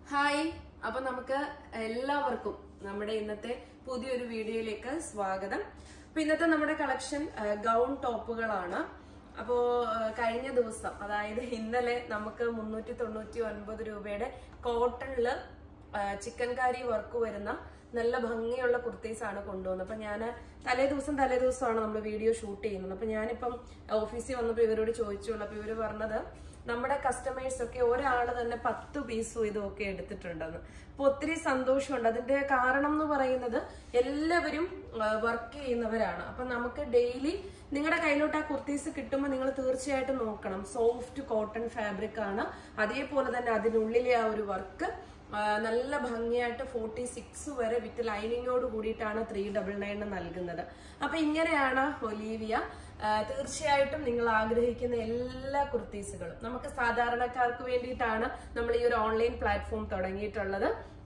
hi അപ്പൊ നമുക്ക് എല്ലാവർക്കും നമ്മുടെ ഇന്നത്തെ പുതിയൊരു വീഡിയോയിലേക്ക് സ്വാഗതം അപ്പൊ ഇന്നത്തെ നമ്മുടെ കളക്ഷൻ ഗൗൺ ടോപ്പുകളാണ് അപ്പോ ആ, കഴിഞ്ഞ ദിവസം അതായത് ഇന്നലെ നമുക്ക് മുന്നൂറ്റി തൊണ്ണൂറ്റി ഒൻപത് രൂപയുടെ കോട്ടണില് ചിക്കൻ കാരി വർക്ക് വരുന്ന നല്ല ഭംഗിയുള്ള കുർത്തീസ് ആണ് കൊണ്ടുവന്നത് അപ്പൊ ഞാൻ തലേ ദിവസം തലേ ദിവസമാണ് നമ്മൾ വീഡിയോ ഷൂട്ട് ചെയ്യുന്നത് അപ്പൊ ഞാനിപ്പം ഓഫീസിൽ വന്നപ്പോൾ ഇവരോട് ചോദിച്ചുള്ളൂ അപ്പൊ ഇവര് പറഞ്ഞത് നമ്മുടെ കസ്റ്റമേഴ്സ് ഒക്കെ ഒരാള് തന്നെ പത്ത് പീസും ഇതും ഒക്കെ എടുത്തിട്ടുണ്ടെന്ന് അപ്പൊ ഒത്തിരി സന്തോഷമുണ്ട് അതിന്റെ കാരണം എന്ന് പറയുന്നത് എല്ലാവരും വർക്ക് ചെയ്യുന്നവരാണ് അപ്പൊ നമുക്ക് ഡെയിലി നിങ്ങളുടെ കയ്യിലോട്ട് ആ കുർത്തീസ് കിട്ടുമ്പോൾ നിങ്ങൾ തീർച്ചയായിട്ടും നോക്കണം സോഫ്റ്റ് കോട്ടൺ ഫാബ്രിക് ആണ് അതേപോലെ തന്നെ അതിനുള്ളിലെ ആ ഒരു വർക്ക് നല്ല ഭംഗിയായിട്ട് ഫോർട്ടി സിക്സ് വരെ വിത്ത് ലൈനിങ്ങോട് കൂടിയിട്ടാണ് ത്രീ ഡബിൾ നയൻ നൽകുന്നത് അപ്പൊ ഇങ്ങനെയാണ് ഒലീവിയ ആ, തീർച്ചയായിട്ടും നിങ്ങൾ ആഗ്രഹിക്കുന്ന എല്ലാ കുർത്തീസുകളും നമുക്ക് സാധാരണക്കാർക്ക് വേണ്ടിയിട്ടാണ് നമ്മൾ ഈ ഒരു ഓൺലൈൻ പ്ലാറ്റ്ഫോം തുടങ്ങിയിട്ടുള്ളത്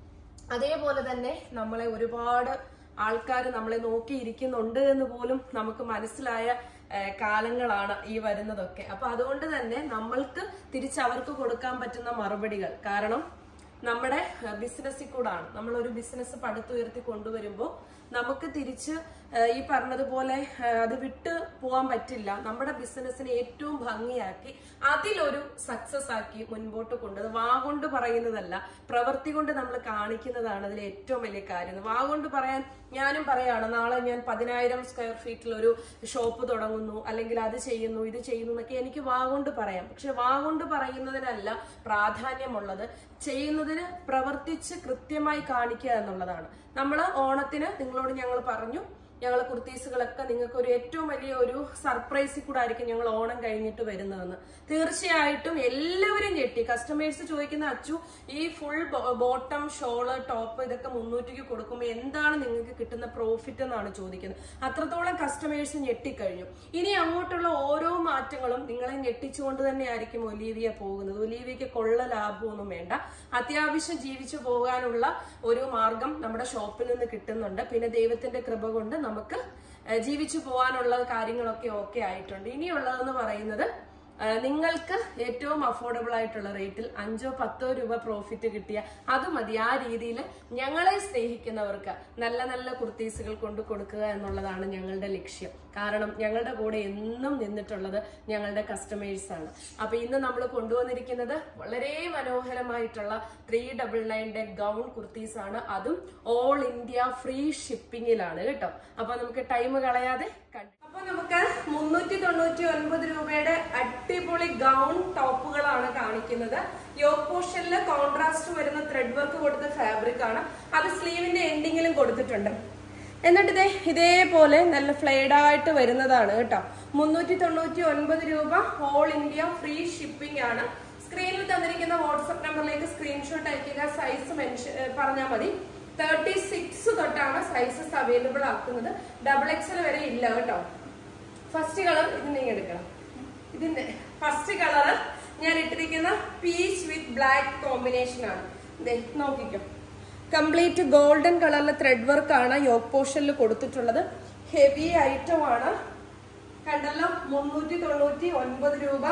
അതേപോലെ തന്നെ നമ്മളെ ഒരുപാട് ആൾക്കാർ നമ്മളെ നോക്കിയിരിക്കുന്നുണ്ട് എന്ന് പോലും നമുക്ക് മനസ്സിലായ ആ, കാലങ്ങളാണ് ഈ വരുന്നതൊക്കെ അപ്പൊ അതുകൊണ്ട് തന്നെ നമ്മൾക്ക് തിരിച്ച് അവർക്ക് കൊടുക്കാൻ പറ്റുന്ന മറുപടികൾ കാരണം നമ്മുടെ ബിസിനസ്സിൽ കൂടാണ് നമ്മൾ ഒരു ബിസിനസ് പടുത്തുയർത്തി കൊണ്ടുവരുമ്പോൾ നമുക്ക് തിരിച്ച് ആ, ഈ പറഞ്ഞതുപോലെ ആ, അത് വിട്ട് പോകാൻ പറ്റില്ല നമ്മുടെ ബിസിനസ്സിനെ ഏറ്റവും ഭംഗിയാക്കി അതിലൊരു സക്സസ് ആക്കി മുൻപോട്ട് കൊണ്ടത് വാ കൊണ്ട് പറയുന്നതല്ല പ്രവൃത്തി കൊണ്ട് നമ്മൾ കാണിക്കുന്നതാണ് അതിൽ ഏറ്റവും വലിയ കാര്യം വാ കൊണ്ട് പറയാൻ ഞാനും പറയാണ് നാളെ ഞാൻ പതിനായിരം സ്ക്വയർ ഫീറ്റിൽ ഒരു ഷോപ്പ് തുടങ്ങുന്നു അല്ലെങ്കിൽ അത് ചെയ്യുന്നു ഇത് ചെയ്യുന്നു എന്നൊക്കെ എനിക്ക് വാ കൊണ്ട് പറയാം പക്ഷെ വാ കൊണ്ട് പറയുന്നതിനല്ല പ്രാധാന്യമുള്ളത് ചെയ്യുന്നതിന് പ്രവർത്തിച്ച് കൃത്യമായി കാണിക്കുക എന്നുള്ളതാണ് നമ്മൾ ഓണത്തിന് നിങ്ങളോട് ഞങ്ങൾ പറഞ്ഞു ഞങ്ങൾ കുർത്തീസുകളൊക്കെ നിങ്ങൾക്ക് ഒരു ഏറ്റവും വലിയ ഒരു സർപ്രൈസിൽ കൂടെ ആയിരിക്കും ഞങ്ങൾ ഓണം കഴിഞ്ഞിട്ട് വരുന്നതെന്ന് തീർച്ചയായിട്ടും എല്ലാവരും ഞെട്ടി കസ്റ്റമേഴ്സ് ചോദിക്കുന്ന അച്ചു ഈ ഫുൾ ബോട്ടം ഷോള് ടോപ്പ് ഇതൊക്കെ മുന്നൂറ്റിക്ക് കൊടുക്കുമ്പോൾ എന്താണ് നിങ്ങൾക്ക് കിട്ടുന്ന പ്രോഫിറ്റ് എന്നാണ് ചോദിക്കുന്നത് അത്രത്തോളം കസ്റ്റമേഴ്സ് ഞെട്ടിക്കഴിഞ്ഞു ഇനി അങ്ങോട്ടുള്ള ഓരോ മാറ്റങ്ങളും നിങ്ങളെ ഞെട്ടിച്ചുകൊണ്ട് തന്നെയായിരിക്കും ഒലീവിയ പോകുന്നത് ഒലീവിയക്ക് കൊള്ള ലാഭമൊന്നും വേണ്ട അത്യാവശ്യം ജീവിച്ചു പോകാനുള്ള ഒരു മാർഗം നമ്മുടെ ഷോപ്പിൽ നിന്ന് കിട്ടുന്നുണ്ട് പിന്നെ ദൈവത്തിന്റെ കൃപ കൊണ്ട് നമുക്ക് ഏഹ്, ജീവിച്ചു പോകാനുള്ള കാര്യങ്ങളൊക്കെ ഓക്കെ ആയിട്ടുണ്ട് ഇനിയുള്ളതെന്ന് പറയുന്നത് ഏഹ്, നിങ്ങൾക്ക് ഏറ്റവും അഫോർഡബിൾ ആയിട്ടുള്ള റേറ്റിൽ അഞ്ചോ പത്തോ രൂപ പ്രോഫിറ്റ് കിട്ടിയ അത് മതി ആ രീതിയിൽ ഞങ്ങളെ സ്നേഹിക്കുന്നവർക്ക് നല്ല നല്ല കുർത്തീസുകൾ കൊണ്ട് കൊടുക്കുക എന്നുള്ളതാണ് ഞങ്ങളുടെ ലക്ഷ്യം കാരണം ഞങ്ങളുടെ കൂടെ എന്നും നിന്നിട്ടുള്ളത് ഞങ്ങളുടെ കസ്റ്റമേഴ്സ് ആണ് അപ്പൊ ഇന്ന് നമ്മൾ കൊണ്ടുവന്നിരിക്കുന്നത് വളരെ മനോഹരമായിട്ടുള്ള ത്രീ ഡബിൾ നയൻ്റെ ഗൗൺ കുർത്തീസ് ആണ് അതും ഓൾ ഇന്ത്യ ഫ്രീ ഷിപ്പിംഗിലാണ് കേട്ടോ അപ്പൊ നമുക്ക് ടൈം കളയാതെ കണ്ടു അപ്പൊ നമുക്ക് മുന്നൂറ്റി തൊണ്ണൂറ്റി ഒൻപത് രൂപയുടെ അടിപൊളി ഗൗൺ ടോപ്പുകളാണ് കാണിക്കുന്നത് യോഗ് പോർഷനിൽ കോൺട്രാസ്റ്റ് വരുന്ന ത്രെഡ് വർക്ക് കൊടുത്ത ഫാബ്രിക് ആണ് അത് സ്ലീവിന്റെ എൻഡിങ്ങിലും കൊടുത്തിട്ടുണ്ട് എന്നിട്ട് ഇതേ ഇതേപോലെ നല്ല ഫ്ലെയ്ഡ് ആയിട്ട് വരുന്നതാണ് കേട്ടോ മുന്നൂറ്റി തൊണ്ണൂറ്റി ഒൻപത് രൂപ ഓൾ ഇന്ത്യ ഫ്രീ ഷിപ്പിംഗ് ആണ് സ്ക്രീനിൽ തന്നിരിക്കുന്ന വാട്സപ്പ് നമ്പറിലേക്ക് സ്ക്രീൻഷോട്ട് അയക്കുക സൈസ് മെൻഷൻ പറഞ്ഞാൽ മതി തേർട്ടി സിക്സ് തൊട്ടാണ് സൈസസ് അവൈലബിൾ ആക്കുന്നത് ഡബിൾ എക്സൽ വരെ ഇല്ല കേട്ടോ ഫസ്റ്റ് കളർ ഇതിനെ എടുക്കണം ഇതിന്റെ ഫസ്റ്റ് കളർ ഞാൻ ഇട്ടിരിക്കുന്ന പീച്ച് വിത്ത് ബ്ലാക്ക് കോമ്പിനേഷൻ ആണ് ദേ നോക്കിക്കോ കംപ്ലീറ്റ് ഗോൾഡൻ കളറിലെ ത്രെഡ് വർക്ക് ആണ് യോഗ് പോർഷനിൽ കൊടുത്തിട്ടുള്ളത് ഹെവി ഐറ്റം ആണ് കണ്ടല്ലോ മുന്നൂറ്റി തൊണ്ണൂറ്റി ഒൻപത് രൂപ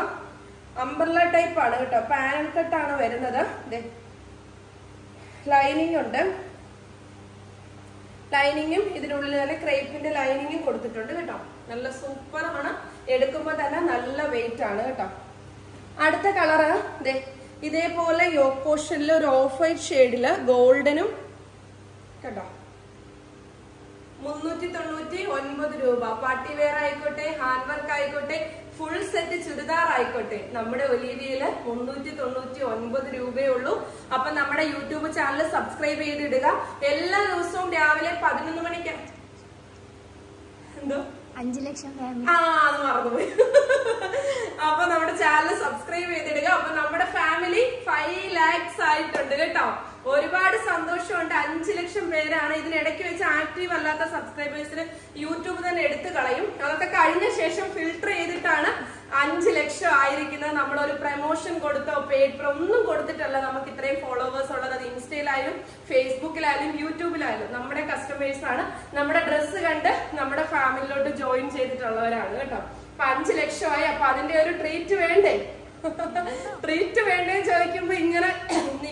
അംബർല ടൈപ്പ് ആണ് കേട്ടോ പാനൽ കട്ടാണ് വരുന്നത് ദേ ലൈനിങ് ഉണ്ട് ലൈനിങ്ങും ഇതിനുള്ളിൽ തന്നെ ക്രേപ്പിന്റെ ലൈനിങ്ങും കൊടുത്തിട്ടുണ്ട് കേട്ടോ നല്ല സൂപ്പർ ആണ് എടുക്കുമ്പോൾ തന്നെ നല്ല വെയിറ്റ് ആണ് കേട്ടോ അടുത്ത കളറ് ദേ ഇതേപോലെ യോഗ് പോർഷനിൽ ഒരു ഓഫ് വൈറ്റ് ഷെയ്ഡില് ഗോൾഡനും കേട്ടോ മുന്നൂറ്റി തൊണ്ണൂറ്റി ഒൻപത് രൂപ പാർട്ടി വെയർ ആയിക്കോട്ടെ ഹാൻഡ് വർക്ക് ആയിക്കോട്ടെ ഫുൾ സെറ്റ് ചുരിദാർ ആയിക്കോട്ടെ നമ്മുടെ ഒലീവിയയില് മുന്നൂറ്റി തൊണ്ണൂറ്റി ഒൻപത് രൂപയേ ഉള്ളൂ അപ്പൊ നമ്മുടെ യൂട്യൂബ് ചാനൽ സബ്സ്ക്രൈബ് ചെയ്തിടുക എല്ലാ ദിവസവും രാവിലെ പതിനൊന്ന് മണിക്ക് എന്തോ അഞ്ചു ലക്ഷം ഫാമിലി ആ അത് മറന്നുപോയി അപ്പൊ നമ്മുടെ ചാനൽ സബ്സ്ക്രൈബ് ചെയ്തിടുക അപ്പൊ നമ്മുടെ ഫാമിലി ഫൈവ് ലാക്സ് ആയിട്ടുണ്ട് കേട്ടോ ഒരുപാട് സന്തോഷമുണ്ട് അഞ്ചു ലക്ഷം പേരാണ് ഇതിനിടയ്ക്ക് വെച്ച് ആക്റ്റീവ് അല്ലാത്ത സബ്സ്ക്രൈബേഴ്സിന് യൂട്യൂബ് തന്നെ എടുത്തു കളയും അതൊക്കെ കഴിഞ്ഞ ശേഷം ഫിൽട്ടർ ചെയ്തിട്ടാണ് അഞ്ച് ലക്ഷം ആയിരിക്കുന്നത് നമ്മളൊരു പ്രൊമോഷൻ കൊടുത്തോ പെയ്ഡ് ഒന്നും കൊടുത്തിട്ടല്ല നമുക്ക് ഇത്രയും ഫോളോവേഴ്സ് ഉള്ളത് അത് ഇൻസ്റ്റയിലായാലും ഫേസ്ബുക്കിലായാലും യൂട്യൂബിലായാലും നമ്മുടെ കസ്റ്റമേഴ്സ് ആണ് നമ്മുടെ ഡ്രസ്സ് കണ്ട് നമ്മുടെ ഫാമിലിയിലോട്ട് ജോയിൻ ചെയ്തിട്ടുള്ളവരാണ് കേട്ടോ അപ്പൊ അഞ്ച് ലക്ഷമായി അപ്പൊ അതിന്റെ ഒരു ട്രീറ്റ് വേണ്ടേ ട്രീറ്റ് വേണ്ടേ ചോദിക്കുമ്പോ ഇങ്ങനെ നിൽക്കും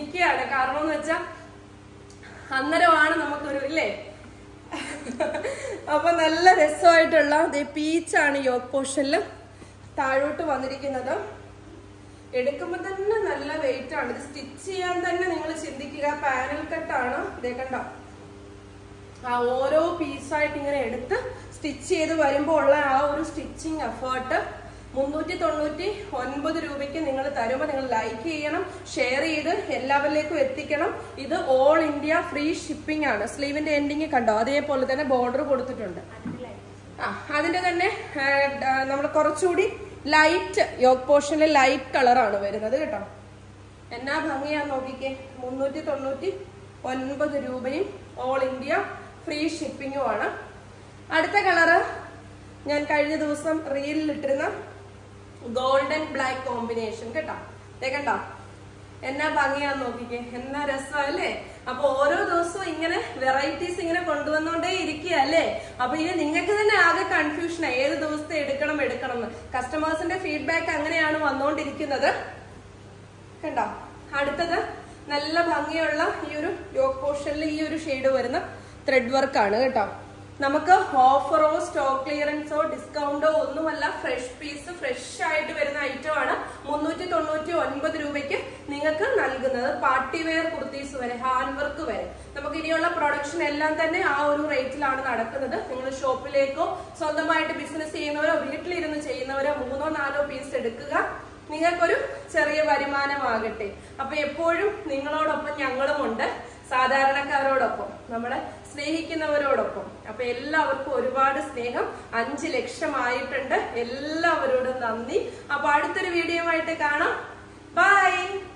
ചിന്തിക്കുകയാണ് കാരണം എന്ന് വെച്ചാൽ അന്നേരമാണ് നമുക്കൊരു ഇല്ലേ അപ്പൊ നല്ല രസമായിട്ടുള്ള പീച്ചാണ് യോഗ് പോർഷനിൽ താഴോട്ട് വന്നിരിക്കുന്നത് എടുക്കുമ്പോ തന്നെ നല്ല വെയിറ്റ് ആണ് ഇത് സ്റ്റിച്ച് ചെയ്യാൻ തന്നെ നിങ്ങൾ ചിന്തിക്കുക പാനൽ കട്ടാണ് ഇതേ കണ്ടോ ആ ഓരോ പീസായിട്ട് ഇങ്ങനെ എടുത്ത് സ്റ്റിച്ച് ചെയ്ത് വരുമ്പോൾ ഉള്ള ആ ഒരു സ്റ്റിച്ചിങ് എഫേർട്ട് മുന്നൂറ്റി തൊണ്ണൂറ്റി ഒൻപത് രൂപയ്ക്ക് നിങ്ങൾ തരുമ്പോൾ നിങ്ങൾ ലൈക്ക് ചെയ്യണം ഷെയർ ചെയ്ത് എല്ലാവരിലേക്കും എത്തിക്കണം ഇത് ഓൾ ഇന്ത്യ ഫ്രീ ഷിപ്പിംഗ് ആണ് സ്ലീവിന്റെ എൻഡിങ് കണ്ടോ അതേപോലെ തന്നെ ബോർഡർ കൊടുത്തിട്ടുണ്ട് ആ അതിന്റെ തന്നെ നമ്മൾ കുറച്ചുകൂടി ലൈറ്റ് യോഗ് പോർഷനിൽ ലൈറ്റ് കളറാണ് വരുന്നത് കേട്ടോ എന്നാ ഭംഗിയാ നോക്കിക്കേ മുന്നൂറ്റി തൊണ്ണൂറ്റി ഒൻപത് രൂപയും ഓൾ ഇന്ത്യ ഫ്രീ ഷിപ്പിങ്ങും ആണ് അടുത്ത കളറ് ഞാൻ കഴിഞ്ഞ ദിവസം റീലിൽ ഇട്ടിരുന്ന ഗോൾഡൻ ബ്ലാക്ക് കോമ്പിനേഷൻ കേട്ടോ ദേ കണ്ടോ എന്നാ ഭംഗിയാന്ന് നോക്കിക്കേ എന്നാ രസമല്ലേ അപ്പൊ ഓരോ ദിവസവും ഇങ്ങനെ വെറൈറ്റീസ് ഇങ്ങനെ കൊണ്ടുവന്നോണ്ടേ ഇരിക്കുക അല്ലേ അപ്പൊ ഇനി നിങ്ങൾക്ക് തന്നെ ആകെ കൺഫ്യൂഷൻ ഏത് ദിവസത്തെ എടുക്കണം എടുക്കണം എന്ന് കസ്റ്റമേഴ്സിന്റെ ഫീഡ്ബാക്ക് അങ്ങനെയാണ് വന്നുകൊണ്ടിരിക്കുന്നത് കണ്ടോ അടുത്തത് നല്ല ഭംഗിയുള്ള ഈ ഒരു യോഗ് പോർഷനിൽ ഈ ഒരു ഷെയ്ഡ് വരുന്ന ത്രെഡ് വർക്കാണ് കേട്ടോ നമുക്ക് ഓഫറോ സ്റ്റോക്ക് ക്ലിയറൻസോ ഡിസ്കൗണ്ടോ ഒന്നുമല്ല ഫ്രഷ് പീസ് ഫ്രഷ് ആയിട്ട് വരുന്ന ഐറ്റം ആണ് മുന്നൂറ്റി തൊണ്ണൂറ്റി ഒൻപത് രൂപയ്ക്ക് നിങ്ങൾക്ക് നൽകുന്നത് പാർട്ടി വെയർ കുർത്തീസ് വരെ ഹാൻഡ് വർക്ക് വരെ നമുക്ക് ഇനിയുള്ള പ്രൊഡക്ഷൻ എല്ലാം തന്നെ ആ ഒരു റേറ്റിലാണ് നടക്കുന്നത് നിങ്ങൾ ഷോപ്പിലേക്കോ സ്വന്തമായിട്ട് ബിസിനസ് ചെയ്യുന്നവരോ വീട്ടിലിരുന്ന് ചെയ്യുന്നവരോ മൂന്നോ നാലോ പീസ് എടുക്കുക നിങ്ങൾക്കൊരു ചെറിയ വരുമാനമാകട്ടെ അപ്പൊ എപ്പോഴും നിങ്ങളോടൊപ്പം ഞങ്ങളുമുണ്ട് സാധാരണക്കാരോടൊപ്പം നമ്മളെ സ്നേഹിക്കുന്നവരോടൊപ്പം അപ്പൊ എല്ലാവർക്കും ഒരുപാട് സ്നേഹം അഞ്ച് ലക്ഷമായിട്ടുണ്ട് എല്ലാവരോടും നന്ദി അപ്പൊ അടുത്തൊരു വീഡിയോ ആയിട്ട് കാണാം ബൈ